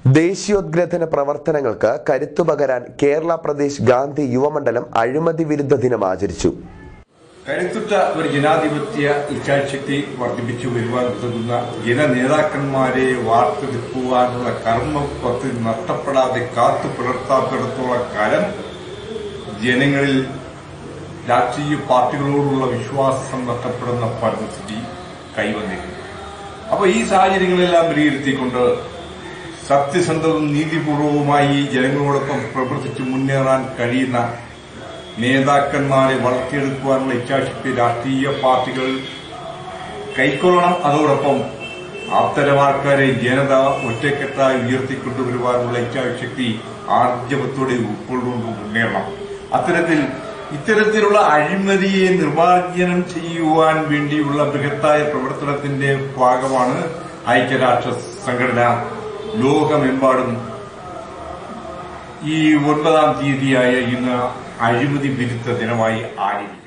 ദേശീയോദ്ഗ്രഥന പ്രവർത്തനങ്ങൾക്ക് കരുത്തുപകരാൻ കേരള പ്രദേശ് ഗാന്ധി യുവമണ്ഡലം അഴിമതി വിരുദ്ധ ദിനം ആചരിച്ചു കരുത്തുറ്റ ഒരു ജനാധിപത്യ ഇച്ഛാശക്തി വർദ്ധിപ്പിച്ചു വരുവാൻ ഉതകുന്ന ജനനേതാക്കന്മാരെ വാർത്തെടുക്കുവാനുള്ള കർമ്മ പദ്ധതി നഷ്ടപ്പെടാതെ കാത്തു പുലർത്താത്തിടത്തോളം കാലം ജനങ്ങളിൽ രാഷ്ട്രീയ പാർട്ടികളോടുള്ള വിശ്വാസം നഷ്ടപ്പെടുന്ന പരിസ്ഥിതി കൈവന്നിരുന്നു അപ്പൊ ഈ സാഹചര്യങ്ങളെല്ലാം വിലയിരുത്തിക്കൊണ്ട് സത്യസന്ധവും നീതിപൂർവവുമായി ജനങ്ങളോടൊപ്പം പ്രവർത്തിച്ച് മുന്നേറാൻ കഴിയുന്ന നേതാക്കന്മാരെ വളർത്തിയെടുക്കുവാനുള്ള ഇച്ഛാശക്തി രാഷ്ട്രീയ പാർട്ടികൾ കൈക്കൊള്ളണം അതോടൊപ്പം അത്തരം ആൾക്കാരെ ജനത ഒറ്റക്കെട്ടായി ഉയർത്തിക്കൊണ്ടുവരുവാനുള്ള ഇച്ഛാശക്തി ആർജവത്തോടെ ഉൾക്കൊണ്ടുകൊണ്ട് മുന്നേറണം അത്തരത്തിൽ ഇത്തരത്തിലുള്ള അഴിമതിയെ നിർമ്മാർജ്ജനം ചെയ്യുവാൻ വേണ്ടിയുള്ള ബൃഹത്തായ പ്രവർത്തനത്തിന്റെ ഭാഗമാണ് ഐക്യരാഷ്ട്ര സംഘടന ലോകമെമ്പാടും ഈ ഒൻപതാം തീയതിയായ ഇന്ന് അഴിമതി വിരുദ്ധ ദിനമായി ആചരിക്കും